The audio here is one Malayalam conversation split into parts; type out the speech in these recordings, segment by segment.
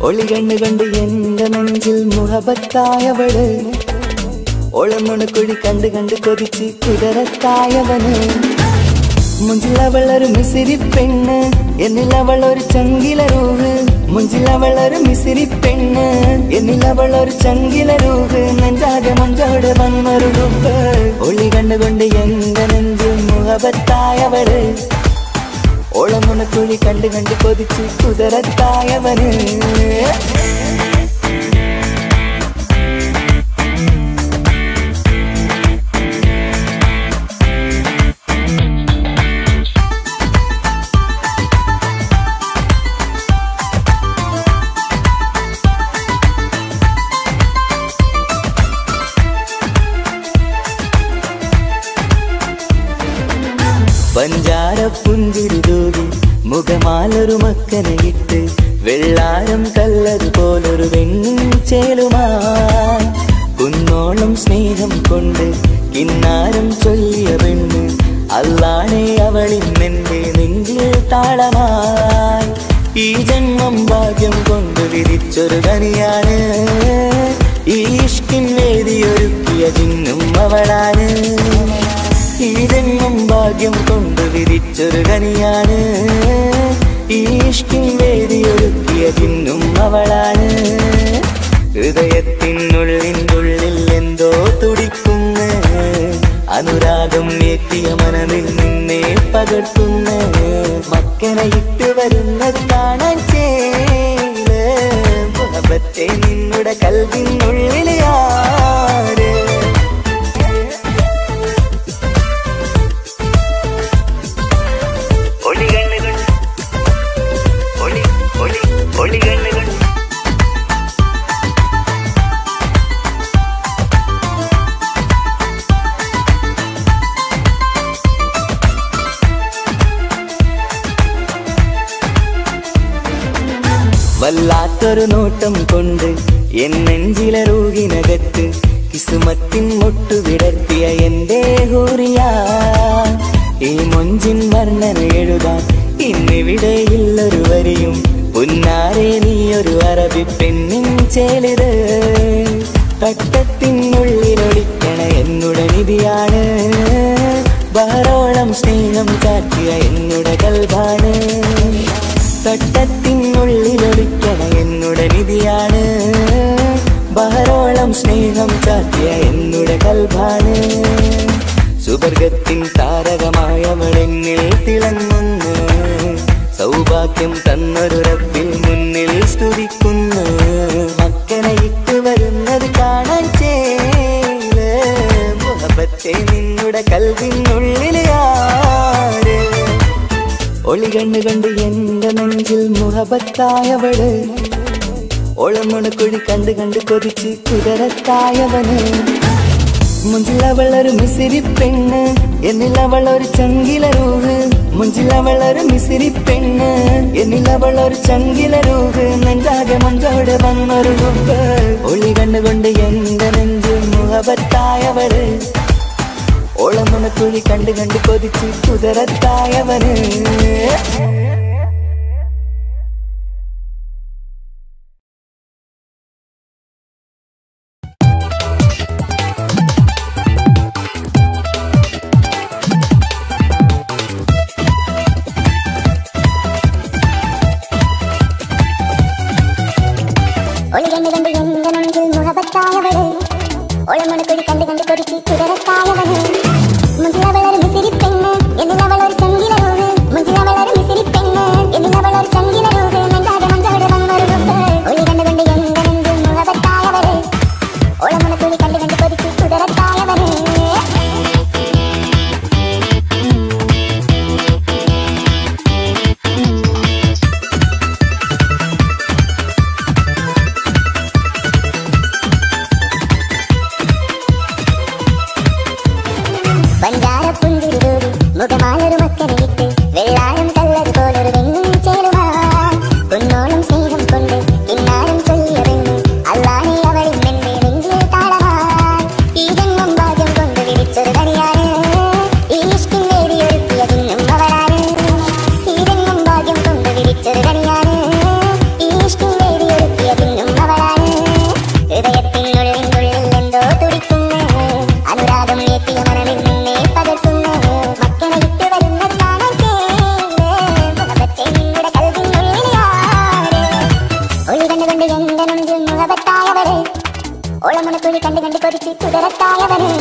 ഒളി കണ്ണുകൊണ്ട് എന്റെ നെഞ്ചിൽ മുഹബത്തായവള് ഒളമുണക്കുഴി കണ്ട് കണ്ട് കൊതിച്ച് കുതിരത്തായവന് മുഞ്ചിലവളൊരു മിസിരി പെണ്ണ് എന്നിലവളൊരു ചങ്കില രൂഹ് മുഞ്ചിലവളൊരു മിസിരി പെണ്ണ് എന്നിലവളൊരു ചങ്കില രൂഹ് നെഞ്ചാകെ മഞ്ചോട് വന്നൊരു രൂപ് ഒളി കണ്ടുകൊണ്ട് എന്റെ നെഞ്ചിൽ മുഹബത്തായവള് ഓളമുണക്കുഴി കണ്ട് കണ്ട് കൊതിച്ച് കുതിരത്തായവന് പഞ്ചാര പുഞ്ചിരി തൂകി മുഖമാലൊരു മക്കനെ ഇട്ട് വെള്ളാരം കല്ലതുപോലൊരു വെണ്ണിൻ ചേലുമായി കുന്നോളം സ്നേഹം കൊണ്ട് കിന്നാരം ചൊല്ലിയ പെണ്ണ് അല്ലാണെ അവളിന്നെന്റെ നെഞ്ചിൽ താളമായി ഈ ജന്മം ഭാഗ്യം കൊണ്ട് വിരിച്ചൊരു കനിയാണ് ഈ ഇഷ്കിൻ വേദിയൊരുക്കിയ ചിന്നും അവളാണ് ഈ ജന്മം ഭാഗ്യം കൊണ്ട് വിരിച്ചൊരു കനിയാണ് ഈ ഇഷ്കിൻ വേദിയൊരുക്കിയ ചിന്നും അവളാണ് ഹൃദയത്തിനുള്ളിനുള്ളിൽ എന്തോ തുടിക്കുന്ന അനുരാഗം എത്തിയ മനതിൽ നിന്നെ പകർത്തുന്ന മക്കനെ ഇട്ട് വരുന്നത് കാണാൻ ചേല് മുഹബത്തെ നിന്നുടെ കൽവിനുള്ളിൽ ആര് ഒളി കണ്ണുകൾ ഒളി ഒളി ഒളി കണ്ണുകൾ വല്ലാത്തൊരു നോട്ടം കൊണ്ട് എൻ നെഞ്ചിലെ റൂഹിനകത്ത് കിസുമത്തിൻ മുട്ടു വിടർത്തിയ എന്റെ ഹൂറിയ ഈ മൊഞ്ചിൻ വർണ്ണന എഴുതാൻ ഇന്നിവിടെയില്ലൊരു വരിയും പുന്നാരെ നീയൊരു അറബി പെണ്ണിൻ ചേലിത് തട്ടത്തിനുള്ളിലൊളിക്കണ എന്നുടെ നിധിയാണ് ബഹറോളം സ്നേഹം കാട്ടിയ എന്നുടെ കൽഭാണ് തട്ടത്തിനുള്ളിലൊളിക്കണ എന്നുടെ നിധിയാണ് ബഹറോളം സ്നേഹം ചാത്തിയ എന്നുടെ കൽഭാണ് സുവർഗത്തിൻ താരകമായവളെന്നിൽ തിളങ്ങുന്നു സൗഭാഗ്യം തന്നൊരു റബ്ബിൽ മുന്നിൽ സ്തുതിക്കുന്നു മക്കനെ ഇട്ട് വരുന്നത് കാണാൻ ചേല് മുഹബത്തെ നിന്നുടെ കൽവിനുള്ളിൽ ആര് ഒളി കണ്ണു കണ്ട് എന്റെ നെഞ്ചിൽ മുഹബത്തായവള് ഒളമുണക്കുഴി കണ്ട് കണ്ട് കൊതിച്ച് കുതിരത്തായവന് മുഞ്ചിലവളൊരു മിസിരി പെണ്ണ് എന്നിലവളൊരു ചങ്കില രൂഹ് മുഞ്ചിലവളൊരു മിസിരി പെണ്ണ് എന്നിലവളൊരു ചങ്കില രൂഹ് നെഞ്ചാകെ മഞ്ചോട് വന്നൊരു രൂപ് ഒളി കണ്ണുകൊണ്ട് എന്റെ നെഞ്ചിൽ മുഹബത്തായവള് ഓളമുണക്കുഴി കണ്ട് കണ്ട് കൊതിച്ച് കുതിരത്തായവന് ഒളി കണ്ട് കണ്ട് എന്റെ നെഞ്ചിൽ മുഖപത്തായവള് ഒളമണക്കുഴി കണ്ട് കണ്ട് കൊതിച്ച് കുതിരത്തായവന് മുഞ്ചിലവളൊരു മിസിരി പെണ്ണ് എന്നിലവളൊരു ചങ്കില രൂപ് മുഞ്ചിലവളൊരു മിസിരി പെണ്ണ് എന്നിലവളൊരു ചങ്കില രൂപ് നെഞ്ചാകെ മഞ്ചോട് വന്നൊരു രൂപ് ഒളി കണ്ട് കണ്ട് എന്റെ നെഞ്ചിൽ മുഖപത്തായവള് ഒളമണക്കുഴി കണ്ട് കണ്ട് കൊതിച്ച് കുതിരത്തായവന് പഞ്ചാരപ്പുഴ കണ്ടു കൊണ്ട് എന്റെ നെഞ്ചിൽ മുഖപത്തായവള് ഓളമുണക്കുഴി കണ്ടു കണ്ട് കൊതിച്ച് കുതിരത്തായവന്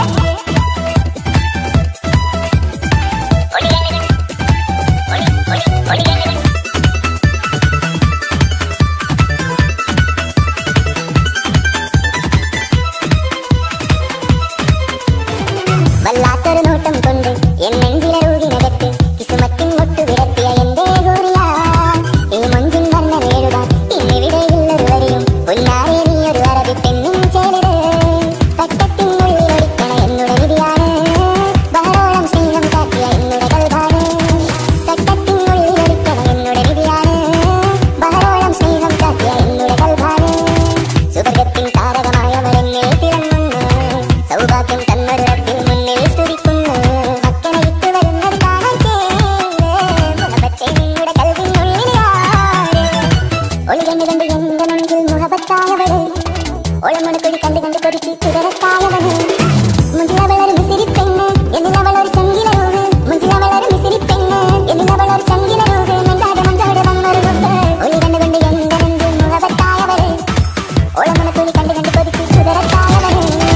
വല്ലാത്തൊരു നോട്ടം കൊണ്ട് എൻ നെഞ്ചിലെ ഊരിനകത്ത് കിസുമത്തിൻ മുട്ടു വിരത്തിയ എന്റെ ഗോറിയ ഈ മഞ്ചിൻ വർണ്ണ നേടുക ഇന്നിവിടെയുള്ളൊരു വരിയും പൊന്നാരെ നീ ഒരു അറബി പെണ്ണും ചേലിട് തട്ടത്തിനുള്ളിൽ ഒളിക്കണ എന്നുടെ നിധിയാണ് ബഹറോളം സ്നേഹം കാട്ടിയ എന്നുടെ കൽഭാണ് തട്ടത്തിനുള്ളിൽ ഒളിക്കണ എന്നുടെ നിധിയാണ് ബഹറോളം സ്നേഹം കാട്ടിയ എന്നുടെ കൽഭാണ് സുവർഗത്തിൻ താരകമായവരെന്നെ തിളങ്ങുന്നു സൗഭാഗ്യം തന്നൊരു റബ്ബിൽ മുന്നിൽ സ്തുതിക്കുന്നു മക്കനെ വിട്ടു വരുന്നത് കാണാൻ ചേല് മുഹബത്തെ നിങ്ങളുടെ കൽവിനുള്ളിലാണ് ഒളികണ്ട് കണ്ട് എന്റെ നെഞ്ചിൽ മുഹബത്തായവള് ഒളമുണക്കുഴി കണ്ട് കണ്ട് കൊതിച്ച് കുതിരത്തായവന് മുഞ്ചിലവളൊരു മിസിരിപ്പെണ്ണ് എന്നിലവളൊരു ചങ്കിലരൂവ് മുഞ്ചിലവളൊരു മിസിരിപ്പെണ്ണ് എന്നിലവളൊരു ചങ്കിലരൂവ് നെഞ്ചാടെ മഞ്ചാടെ വന്നൊരു മുത്ത് ഒളി കണ്ട് കണ്ട് എന്റെ നെഞ്ചിൽ മുഹബത്തായവള് ഓളമുണക്കുഴി കണ്ട് കണ്ട് കൊതിച്ച് കുതിരത്തായവന്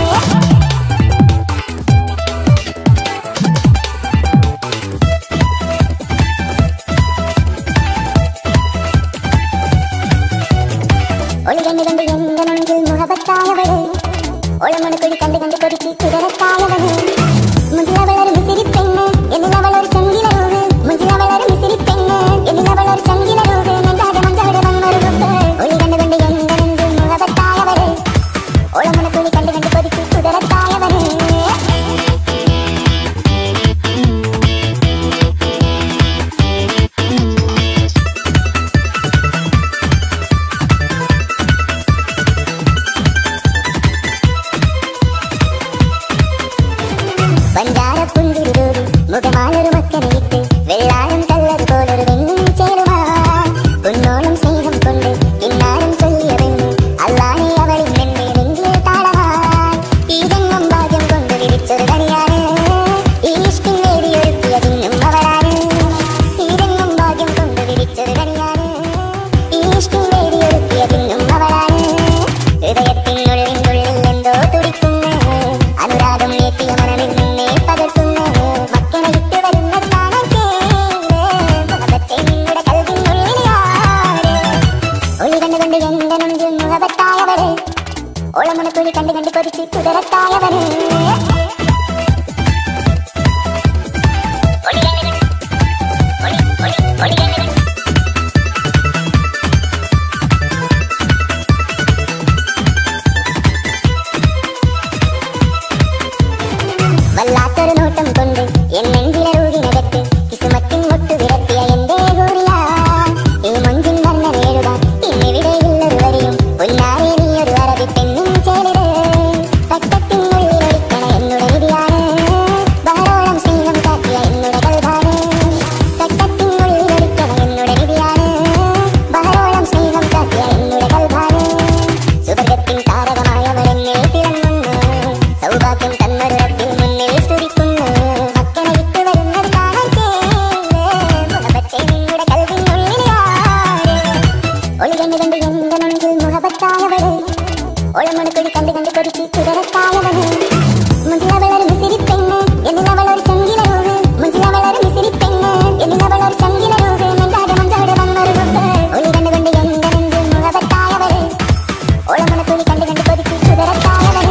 ഒളി കണ്ട് കണ്ട് എന്റെ നെഞ്ചിൽ മുഖപത്തായവള് ഓളമുണക്കുഴി കണ്ട് കണ്ട് കൊതിച്ച് കുതിരത്തായവന് മുഞ്ചിലവളൊരു മിസിരിപ്പെണ്ണ് എന്നിലവളൊരു ചങ്കിലരൂവ് മുഞ്ചിലവളൊരു മിസിരിപ്പെണ്ണ് എന്നിലവളൊരു ചങ്കിലരൂവ് നെഞ്ചാടെ മഞ്ചാടെ വന്നൊരു മുത്ത് ഒളി കണ്ട് കണ്ട് എന്റെ നെഞ്ചിൽ മുഖപത്തായവള് ഓളമുണക്കുഴി കണ്ട് കണ്ട് കൊതിച്ച് കുതിരത്തായവന് പഞ്ചാര പുഞ്ചിരിതൂരി മുഖമായൊരു മക്കനയിട്ട് വെള്ളാരം കല്ലത് പോലൊരു വെണ്ണും ചേരുമാ കുന്നോളം സ്നേഹം കൊണ്ട് കിന്നാരം ചൊല്ലിയ പെണ്ണ് അല്ലാതെ അവളിൽ നിന്നെ നെഞ്ചിൽ താളമായി ഈ ജന്മം ഭാഗ്യം കൊണ്ട് വിരിച്ചൊരു കണിയാണ് ഈ ഇഷ്ടിൻ വേദിയൊരുക്കിയതിനും അവളാണ് ഈ ജന്മം ഭാഗ്യം കൊണ്ട് വിരിച്ചൊരു കണിയാണ് ഈ ഇഷ്ടിൻ വേദിയൊരുക്കിയതിനും അവളാണ് ഹൃദയത്തിനുള്ളിനുള്ളിൽ എന്തോ തുടിക്കുന്നു അനുരാഗം നീട്ടിയ മനമിൽ നിന്നെ പകർത്തുന്നു മക്കളെ വിട്ടു വരുന്നത് കാണാൻ ചേല് മുഖത്തെ നിങ്ങളുടെ കൽവിനുള്ളിലാണ് ഒളി കണ്ട് കണ്ട് എന്റെ നെഞ്ചിൽ മുഖപത്തായവര് ഓളമുണക്കുഴി കണ്ട് കണ്ട് കൊതിച്ച് കുതിരത്തായവന് വല്ലാത്തൊരു നോട്ടം കൊണ്ട് എൻ നെഞ്ചിലെ ഊരിനകത്ത് കിസുമത്തിൻ മുട്ടു വിരത്തിയ എന്റെ ഗോറിയ ഈ മൊഞ്ചിൻ വർണ്ണ നേടുക ഇന്നിവിടെയുള്ളൊരു വരിയും പൊന്നാരെ നീ ഒരു അറബി പെണ്ണും ചേലിട് തട്ടത്തിനുള്ളിൽ ഒളിക്കണ എന്നുടെ നിധിയാണ് ബഹറോളം സ്നേഹം കാട്ടിയ എന്നുടെ കൽഭാണ് തട്ടത്തിനുള്ളിൽ ഒളിക്കണ എന്നുടെ നിധിയാണ് ബഹറോളം സ്നേഹം കാട്ടിയ എന്നുടെ കൽഭാണ് സുവർഗത്തിൻ താരകമായവരെന്നെ തിളങ്ങുന്നു സൗഭാഗ്യം തന്നൊരു റബ്ബിൽ മുന്നിൽ സ്തുതിക്കുന്നു മക്കളെ വിട്ടു വരുന്നത് കാണാൻ ചേല് മുഹബത്തെ നിങ്ങളുടെ കൽവിനുള്ളിലാണ് ഒളി കണ്ട് കണ്ട് എന്റെ നെഞ്ചിൽ മുഹബത്തായവള് ഓളമുണക്കുഴി കണ്ട് കണ്ട് കൊതിച്ച് കുതിരത്തായവന് മുഞ്ചിലവളൊരു മിസിരിപ്പെണ്ണ് എന്നിലവളൊരു ചങ്കിലരൂവ് മുഞ്ചിലവളൊരു മിസിരിപ്പെണ്ണ് എന്നിലവളൊരു ചങ്കിലരൂവ് നെഞ്ചാടെ മഞ്ചാടെ വന്നൊരു മുത്ത് ഒളി കണ്ട് കണ്ട് എന്റെ നെഞ്ചിൽ മുഹബത്തായവള് ഓളമുണക്കുഴി കണ്ട് കണ്ട് കൊതിച്ച് കുതിരത്തായവന്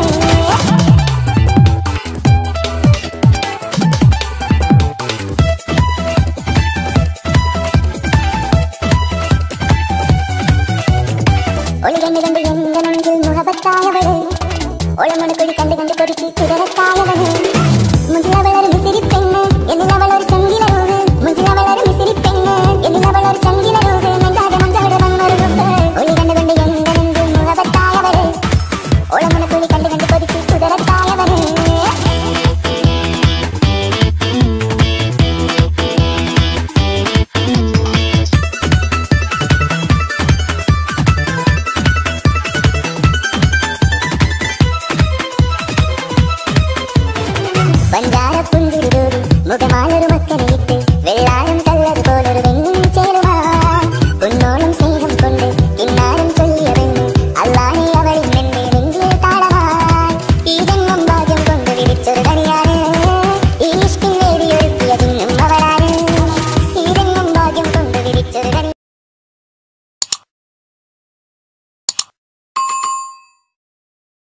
ഒളി കണ്ട് കണ്ട് എന്റെ നെഞ്ചിൽ മുഖപത്തായവള് ഓളമുണക്കുഴി കണ്ട് കണ്ട് കൊതിച്ച് കുതിരത്തായവന്